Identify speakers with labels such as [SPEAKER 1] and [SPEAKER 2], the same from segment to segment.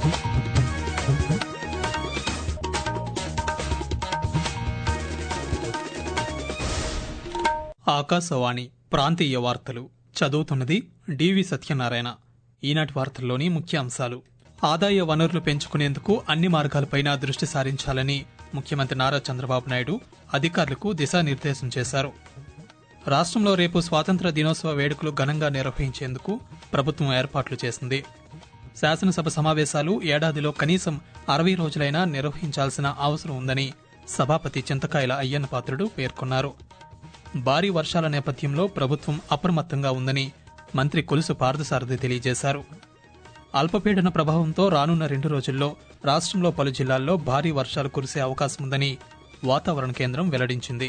[SPEAKER 1] ఆకాశవాణి ప్రాంతీయ వార్తలు చదువుతున్నది డివి సత్యనారాయణ ఈనాటి వార్తల్లోని ముఖ్యాంశాలు ఆదాయ వనరులు పెంచుకునేందుకు అన్ని మార్గాలపైన దృష్టి సారించాలని ముఖ్యమంత్రి నారా చంద్రబాబు నాయుడు అధికారులకు దిశానిర్దేశం చేశారు రాష్ట్రంలో రేపు స్వాతంత్ర దినోత్సవ వేడుకలు ఘనంగా నిర్వహించేందుకు ప్రభుత్వం ఏర్పాట్లు చేసింది శాసనసభ సమావేశాలు ఏడాదిలో కనీసం అరవై రోజులైనా నిర్వహించాల్సిన అవసరం ఉందని సభాపతి చింతకాయల అయ్యన్న పాత్రుడు పేర్కొన్నారు భారీ వర్షాల నేపథ్యంలో ప్రభుత్వం అప్రమత్తంగా ఉందని మంత్రి కొలుసు పార్థసారథి తెలియజేశారు అల్పపీడన ప్రభావంతో రానున్న రెండు రోజుల్లో రాష్ట్రంలో పలు జిల్లాల్లో భారీ వర్షాలు కురిసే అవకాశం ఉందని వాతావరణ కేంద్రం వెల్లడించింది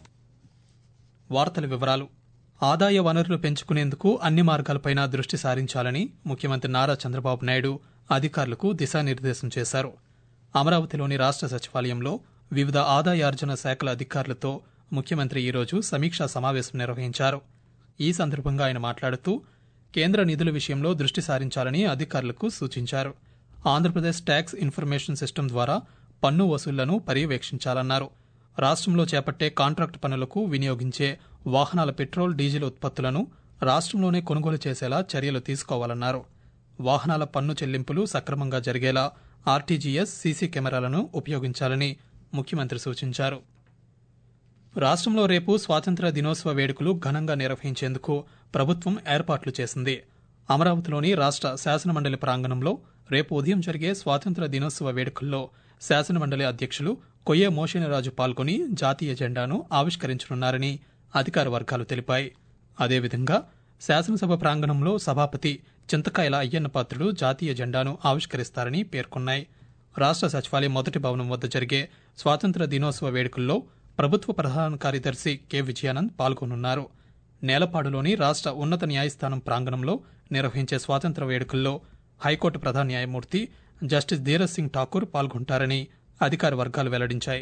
[SPEAKER 1] వార్తల వివరాలు ఆదాయ వనరులు పెంచుకునేందుకు అన్ని మార్గాలపైన దృష్టి సారించాలని ముఖ్యమంత్రి నారా చంద్రబాబు నాయుడు అధికారులకు దిశానిర్దేశం చేశారు అమరావతిలోని రాష్ట్ర సచివాలయంలో వివిధ ఆదాయార్జన శాఖల అధికారులతో ముఖ్యమంత్రి ఈరోజు సమీక్షా సమావేశం నిర్వహించారు ఈ సందర్భంగా ఆయన మాట్లాడుతూ కేంద్ర నిధుల విషయంలో దృష్టి సారించాలని అధికారులకు సూచించారు ఆంధ్రప్రదేశ్ ట్యాక్స్ ఇన్ఫర్మేషన్ సిస్టమ్ ద్వారా పన్ను వసూళ్లను పర్యవేక్షించాలన్నారు రాష్ట్రంలో చేపట్టే కాంట్రాక్టు పనులకు వినియోగించే వాహనాల పెట్రోల్ డీజిల్ ఉత్పత్తులను రాష్ట్రంలోనే కొనుగోలు చేసేలా చర్యలు తీసుకోవాలన్నారు వాహనాల పన్ను చెల్లింపులు సక్రమంగా జరిగేలా ఆర్టీజీఎస్ సీసీ కెమెరాలను ఉపయోగించాలని ముఖ్యమంత్రి సూచించారు రాష్ట్రంలో రేపు స్వాతంత్ర దినోత్సవ వేడుకలు ఘనంగా నిర్వహించేందుకు ప్రభుత్వం ఏర్పాట్లు చేసింది అమరావతిలోని రాష్ట్ర శాసనమండలి ప్రాంగణంలో రేపు ఉదయం జరిగే స్వాతంత్ర దినోత్సవ వేడుకల్లో శాసనమండలి అధ్యక్షులు కొయ్య మోషేనరాజు పాల్గొని జాతీయ జెండాను ఆవిష్కరించనున్నారని అధికార వర్గాలు తెలిపాయి అదేవిధంగా శాసనసభ ప్రాంగణంలో సభాపతి చింతకాయల అయ్యన్న పాత్రుడు జాతీయ జెండాను ఆవిష్కరిస్తారని పేర్కొన్నాయి రాష్ట్ర సచివాలయం మొదటి భవనం వద్ద జరిగే స్వాతంత్ర దినోత్సవ వేడుకల్లో ప్రభుత్వ ప్రధాన కార్యదర్శి కె విజయానంద్ పాల్గొనున్నారు నేలపాడులోని రాష్ట్ర ఉన్నత న్యాయస్థానం ప్రాంగణంలో నిర్వహించే స్వాతంత్ర వేడుకల్లో హైకోర్టు ప్రధాన న్యాయమూర్తి జస్టిస్ ధీరజ్ సింగ్ ఠాకూర్ పాల్గొంటారని అధికార వర్గాలు వెల్లడించాయి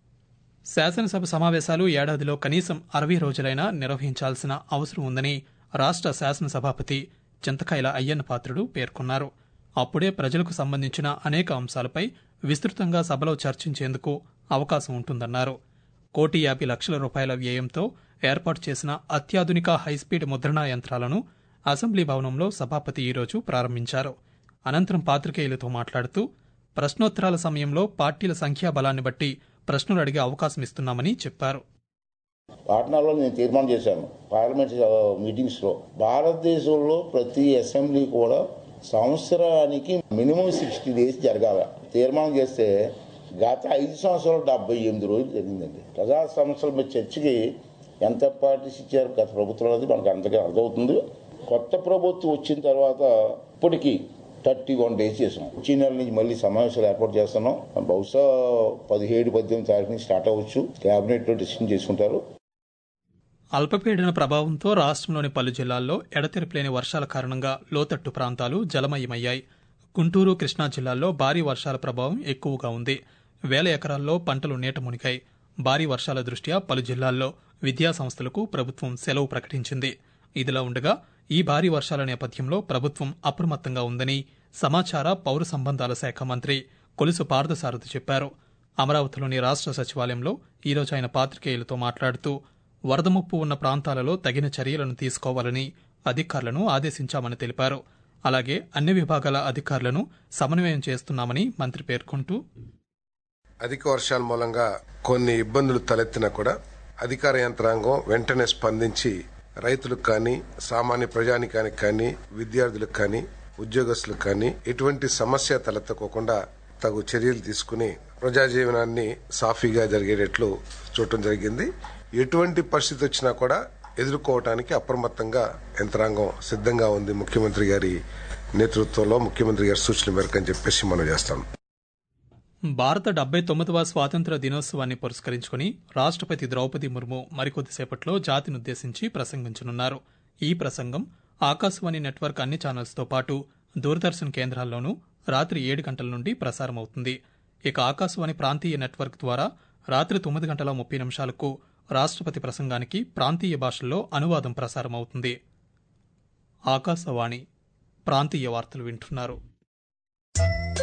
[SPEAKER 1] శాసనసభ సమావేశాలు ఏడాదిలో కనీసం అరవై రోజులైనా నిర్వహించాల్సిన అవసరం ఉందని రాష్ట్ర శాసనసభాపతి చింతకాయల అయ్యన్న పాత్రుడు పేర్కొన్నారు అప్పుడే ప్రజలకు సంబంధించిన అనేక అంశాలపై విస్తృతంగా సభలో చర్చించేందుకు అవకాశం ఉంటుందన్నారు కోటి యాభై లక్షల రూపాయల వ్యయంతో ఏర్పాటు చేసిన అత్యాధునిక హైస్పీడ్ ముద్రణా యంత్రాలను అసెంబ్లీ భవనంలో సభాపతి ఈరోజు ప్రారంభించారు అనంతరం పాత్రికేయులతో మాట్లాడుతూ ప్రశ్నోత్తరాల సమయంలో పార్టీల సంఖ్యాబలాన్ని బట్టి ప్రశ్నలు అడిగే అవకాశం ఇస్తున్నామని చెప్పారు
[SPEAKER 2] పాట్నాలో నేను తీర్మానం చేశాను పార్లమెంట్ మీటింగ్స్ లో భారతదేశంలో ప్రతి అసెంబ్లీ కూడా సంవత్సరానికి మినిమం సిక్స్టీ డేస్ జరగాల తీర్మానం చేస్తే గత ఐదు సంవత్సరాలు డెబ్బై ఎనిమిది రోజులు జరిగిందండి ప్రజా సమస్యల మీద చర్చకి ఎంత పార్టీస్ ఇచ్చారు గత ప్రభుత్వం అనేది మనకు అంతగా అర్థమవుతుంది కొత్త ప్రభుత్వం వచ్చిన తర్వాత ఇప్పటికీ థర్టీ వన్ డేస్ చేసాం వచ్చే నెల నుంచి మళ్ళీ సమావేశాలు ఏర్పాటు చేస్తున్నాం బహుశా పదిహేడు పద్దెనిమిది తారీఖు నుంచి స్టార్ట్ అవ్వచ్చు కేబినెట్ లో డిసిషన్ చేసుకుంటారు
[SPEAKER 1] అల్పపీడన ప్రభావంతో రాష్ట్రంలోని పలు జిల్లాల్లో ఎడతెరిపిలేని వర్షాల కారణంగా లోతట్టు ప్రాంతాలు జలమయమయ్యాయి గుంటూరు కృష్ణా జిల్లాల్లో భారీ వర్షాల ప్రభావం ఎక్కువగా ఉంది వేల ఎకరాల్లో పంటలు నీట మునిగాయి భారీ వర్షాల దృష్ట్యా పలు జిల్లాల్లో విద్యా సంస్థలకు ప్రభుత్వం సెలవు ప్రకటించింది ఇదిలా ఉండగా ఈ భారీ వర్షాల నేపథ్యంలో ప్రభుత్వం అప్రమత్తంగా ఉందని సమాచార పౌర సంబంధాల శాఖ మంత్రి కొలుసు పార్థసారథి చెప్పారు అమరావతిలోని రాష్ట్ర సచివాలయంలో ఈరోజు ఆయన పాత్రికేయులతో మాట్లాడుతూ వరద ముప్పు ఉన్న ప్రాంతాలలో తగిన చర్యలను తీసుకోవాలని అధికారులను ఆదేశించామని తెలిపారు అలాగే అన్ని విభాగాల అధికారులను సమన్వయం చేస్తున్నామని మంత్రి పేర్కొంటూ
[SPEAKER 3] అధిక వర్షాల మూలంగా కొన్ని ఇబ్బందులు తలెత్తినా కూడా అధికార యంత్రాంగం వెంటనే స్పందించి రైతులకు కానీ సామాన్య ప్రజానికానికి కానీ విద్యార్థులకు కానీ ఉద్యోగస్తులకు కానీ ఎటువంటి సమస్య తలెత్తకోకుండా తగు చర్యలు తీసుకుని ప్రజా జీవనాన్ని సాఫీగా జరిగేటట్లు చూడటం జరిగింది ఎటువంటి పరిస్థితి వచ్చినా కూడా ఎదుర్కోవటానికి అప్రమత్తంగా యంత్రాంగం సిద్ధంగా ఉంది ముఖ్యమంత్రి గారి నేతృత్వంలో ముఖ్యమంత్రి గారి సూచన మేరకు అని చెప్పేసి మనం చేస్తాం
[SPEAKER 1] భారత డెబ్బై తొమ్మిదవ స్వాతంత్ర దినోత్సవాన్ని పురస్కరించుకుని రాష్ట్రపతి ద్రౌపది ముర్ము మరికొద్దిసేపట్లో జాతినుద్దేశించి ప్రసంగించనున్నారు ఈ ప్రసంగం ఆకాశవాణి నెట్వర్క్ అన్ని ఛానల్స్తో పాటు దూరదర్శన్ కేంద్రాల్లోనూ రాత్రి ఏడు గంటల నుండి ప్రసారమవుతుంది ఇక ఆకాశవాణి ప్రాంతీయ నెట్వర్క్ ద్వారా రాత్రి తొమ్మిది గంటల ముప్పై నిమిషాలకు రాష్ట్రపతి ప్రసంగానికి ప్రాంతీయ భాషల్లో అనువాదం ప్రసారమవుతుంది ఆకాశవాణి ప్రాంతీయ వార్తలు వింటున్నారు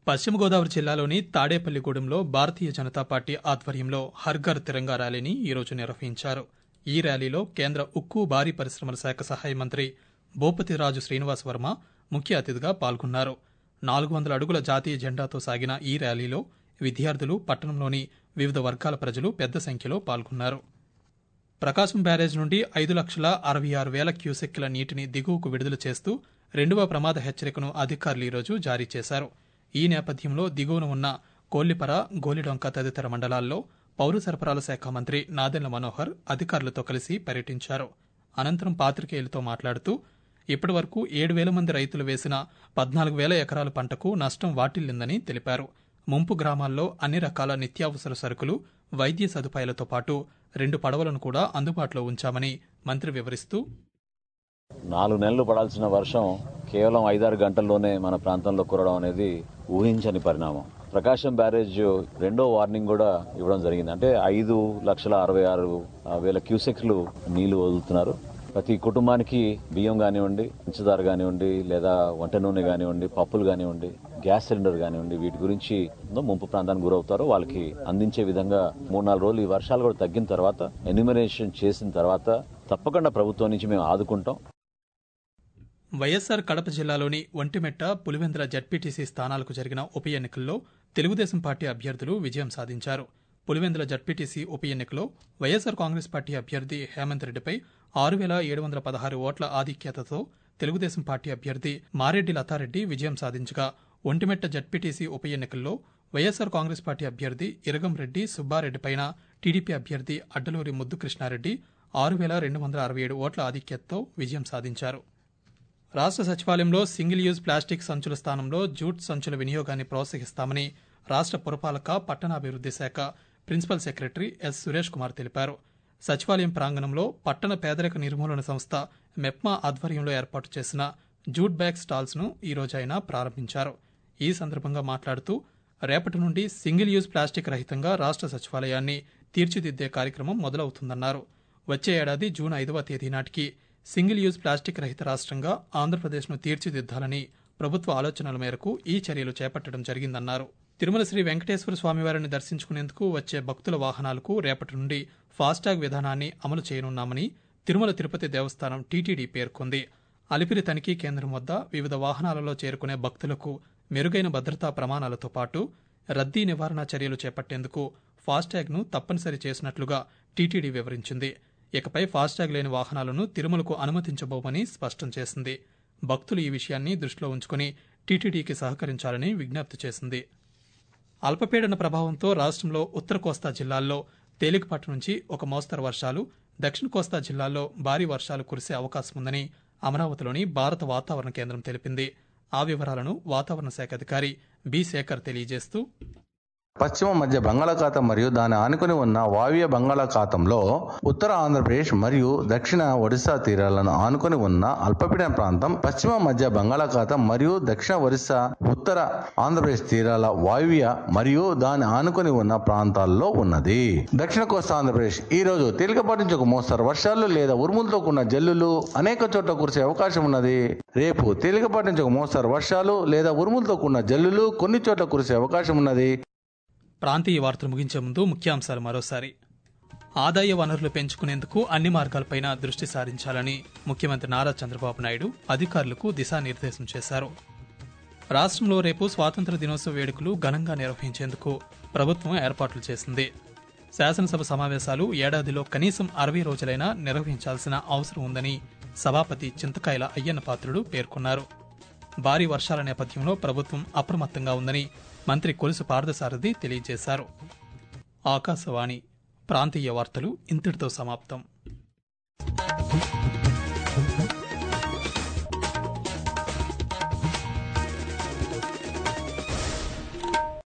[SPEAKER 1] పశ్చిమ గోదావరి జిల్లాలోని తాడేపల్లిగూడెంలో భారతీయ జనతా పార్టీ ఆధ్వర్యంలో హర్ఘర్ తిరంగా ర్యాలీని ఈరోజు నిర్వహించారు ఈ ర్యాలీలో కేంద్ర ఉక్కు భారీ పరిశ్రమల శాఖ సహాయ మంత్రి భూపతిరాజు శ్రీనివాస్ వర్మ ముఖ్య అతిథిగా పాల్గొన్నారు నాలుగు వందల అడుగుల జాతీయ జెండాతో సాగిన ఈ ర్యాలీలో విద్యార్థులు పట్టణంలోని వివిధ వర్గాల ప్రజలు పెద్ద సంఖ్యలో పాల్గొన్నారు ప్రకాశం బ్యారేజ్ నుండి ఐదు లక్షల అరవై ఆరు వేల క్యూసెక్కుల నీటిని దిగువకు విడుదల చేస్తూ రెండవ ప్రమాద హెచ్చరికను అధికారులు ఈరోజు జారీ చేశారు ఈ నేపథ్యంలో దిగువన ఉన్న కోల్లిపర గోలిడొంక తదితర మండలాల్లో పౌర సరఫరాల శాఖ మంత్రి నాదెండ్ల మనోహర్ అధికారులతో కలిసి పర్యటించారు అనంతరం పాత్రికేయులతో మాట్లాడుతూ ఇప్పటి వరకు ఏడు వేల మంది రైతులు వేసిన పద్నాలుగు వేల ఎకరాల పంటకు నష్టం వాటిల్లిందని తెలిపారు ముంపు గ్రామాల్లో అన్ని రకాల నిత్యావసర సరుకులు వైద్య సదుపాయాలతో పాటు రెండు పడవలను కూడా అందుబాటులో ఉంచామని మంత్రి వివరిస్తూ
[SPEAKER 4] నాలుగు నెలలు పడాల్సిన వర్షం కేవలం ఐదారు గంటల్లోనే మన ప్రాంతంలో కురవడం అనేది ఊహించని పరిణామం ప్రకాశం బ్యారేజ్ రెండో వార్నింగ్ కూడా ఇవ్వడం జరిగింది అంటే ఐదు లక్షల అరవై ఆరు వేల క్యూసెక్లు నీళ్లు వదులుతున్నారు ప్రతి కుటుంబానికి బియ్యం కానివ్వండి పంచదార కానివ్వండి లేదా వంట నూనె కానివ్వండి పప్పులు కానివ్వండి గ్యాస్ సిలిండర్ కానివ్వండి వీటి గురించి ముంపు ప్రాంతానికి గురవుతారో వాళ్ళకి అందించే విధంగా మూడు నాలుగు రోజులు ఈ వర్షాలు కూడా తగ్గిన తర్వాత ఎన్యూమరేషన్ చేసిన తర్వాత తప్పకుండా ప్రభుత్వం నుంచి మేము ఆదుకుంటాం
[SPEAKER 1] వైఎస్సార్ కడప జిల్లాలోని ఒంటిమెట్ట పులివెందుల జడ్పీటీసీ స్థానాలకు జరిగిన ఉప ఎన్నికల్లో తెలుగుదేశం పార్టీ అభ్యర్థులు విజయం సాధించారు పులివెందుల జడ్పీటీసీ ఉప ఎన్నికలో వైఎస్సార్ కాంగ్రెస్ పార్టీ అభ్యర్థి హేమంత్ రెడ్డిపై ఆరు వేల ఏడు వందల పదహారు ఓట్ల ఆధిక్యతతో తెలుగుదేశం పార్టీ అభ్యర్థి మారెడ్డి లతారెడ్డి విజయం సాధించగా ఒంటిమెట్ట జడ్పీటీసీ ఉప ఎన్నికల్లో వైఎస్సార్ కాంగ్రెస్ పార్టీ అభ్యర్థి ఇరగంరెడ్డి సుబ్బారెడ్డిపైన టీడీపీ అభ్యర్థి అడ్డలూరి ముద్దు కృష్ణారెడ్డి ఆరు వేల రెండు వందల అరవై ఏడు ఓట్ల ఆధిక్యతతో విజయం సాధించారు రాష్ట్ర సచివాలయంలో సింగిల్ యూజ్ ప్లాస్టిక్ సంచుల స్థానంలో జూట్ సంచుల వినియోగాన్ని ప్రోత్సహిస్తామని రాష్ట్ర పురపాలక పట్టణాభివృద్ధి శాఖ principal secretary S Suresh Kumar తెలిపారు సచివాలయం ప్రాంగణంలో పట్టణ పేదరిక నిర్మూలన సంస్థ మెప్మా ఆధ్వర్యంలో ఏర్పాటు చేసిన జూట్ బ్యాగ్ స్టాల్స్ ను ఈ రోజు ఆయన ప్రారంభించారు ఈ సందర్భంగా మాట్లాడుతూ రేపటి నుండి సింగిల్ యూజ్ ప్లాస్టిక్ రహితంగా రాష్ట్ర సచివాలయాన్ని తీర్చిదిద్దే కార్యక్రమం మొదలవుతుందన్నారు వచ్చే ఏడాది జూన్ ఐదవ తేదీ నాటికి సింగిల్ యూజ్ ప్లాస్టిక్ రహిత రాష్ట్రంగా ఆంధ్రప్రదేశ్ను తీర్చిదిద్దాలని ప్రభుత్వ ఆలోచనల మేరకు ఈ చర్యలు చేపట్టడం జరిగిందన్నారు తిరుమల శ్రీ వెంకటేశ్వర స్వామివారిని దర్శించుకునేందుకు వచ్చే భక్తుల వాహనాలకు రేపటి నుండి ఫాస్టాగ్ విధానాన్ని అమలు చేయనున్నామని తిరుమల తిరుపతి దేవస్థానం టీటీడీ పేర్కొంది అలిపిరి తనిఖీ కేంద్రం వద్ద వివిధ వాహనాలలో చేరుకునే భక్తులకు మెరుగైన భద్రతా ప్రమాణాలతో పాటు రద్దీ నివారణ చర్యలు చేపట్టేందుకు ఫాస్టాగ్ను తప్పనిసరి చేసినట్లుగా టీటీడీ వివరించింది ఇకపై ఫాస్టాగ్ లేని వాహనాలను తిరుమలకు అనుమతించబోమని స్పష్టం చేసింది భక్తులు ఈ విషయాన్ని దృష్టిలో ఉంచుకుని టీటీడీకి సహకరించాలని విజ్ఞప్తి చేసింది అల్పపీడన ప్రభావంతో రాష్ట్రంలో ఉత్తర కోస్తా జిల్లాల్లో తేలికపాటి నుంచి ఒక మోస్తరు వర్షాలు దక్షిణ కోస్తా జిల్లాల్లో భారీ వర్షాలు కురిసే అవకాశం ఉందని అమరావతిలోని భారత వాతావరణ కేంద్రం తెలిపింది ఆ వివరాలను వాతావరణ శాఖ అధికారి బి శేఖర్ తెలియజేస్తూ
[SPEAKER 5] పశ్చిమ మధ్య బంగాళాఖాతం మరియు దాని ఆనుకుని ఉన్న వాయువ్య బంగాళాఖాతంలో ఉత్తర ఆంధ్రప్రదేశ్ మరియు దక్షిణ ఒడిశా తీరాలను ఆనుకుని ఉన్న అల్పపీడన ప్రాంతం పశ్చిమ మధ్య బంగాళాఖాతం మరియు దక్షిణ ఒడిశా ఉత్తర ఆంధ్రప్రదేశ్ తీరాల వాయువ్య మరియు దాని ఆనుకుని ఉన్న ప్రాంతాల్లో ఉన్నది దక్షిణ కోస్తా ఆంధ్రప్రదేశ్ ఈ రోజు తేలికపాటి నుంచి ఒక మోస్తరు వర్షాలు లేదా ఉరుములతో కూడిన జల్లులు అనేక చోట్ల కురిసే అవకాశం ఉన్నది రేపు తేలికపాటి నుంచి ఒక మోస్తరు వర్షాలు లేదా ఉరుములతో కూడిన జల్లులు కొన్ని చోట్ల కురిసే అవకాశం ఉన్నది
[SPEAKER 1] ప్రాంతీయ వార్తలు ముగించే ముందు ముఖ్యాంశాలు మరోసారి ఆదాయ వనరులు పెంచుకునేందుకు అన్ని మార్గాలపైన దృష్టి సారించాలని ముఖ్యమంత్రి నారా చంద్రబాబు నాయుడు అధికారులకు దిశానిర్దేశం చేశారు రాష్ట్రంలో రేపు స్వాతంత్ర దినోత్సవ వేడుకలు ఘనంగా నిర్వహించేందుకు ప్రభుత్వం ఏర్పాట్లు చేసింది శాసనసభ సమావేశాలు ఏడాదిలో కనీసం అరవై రోజులైనా నిర్వహించాల్సిన అవసరం ఉందని సభాపతి చింతకాయల అయ్యన్న పాత్రుడు పేర్కొన్నారు భారీ వర్షాల నేపథ్యంలో ప్రభుత్వం అప్రమత్తంగా ఉందని మంత్రి కొలుసు పార్థసారథి తెలియజేశారు ఆకాశవాణి ప్రాంతీయ వార్తలు ఇంతటితో సమాప్తం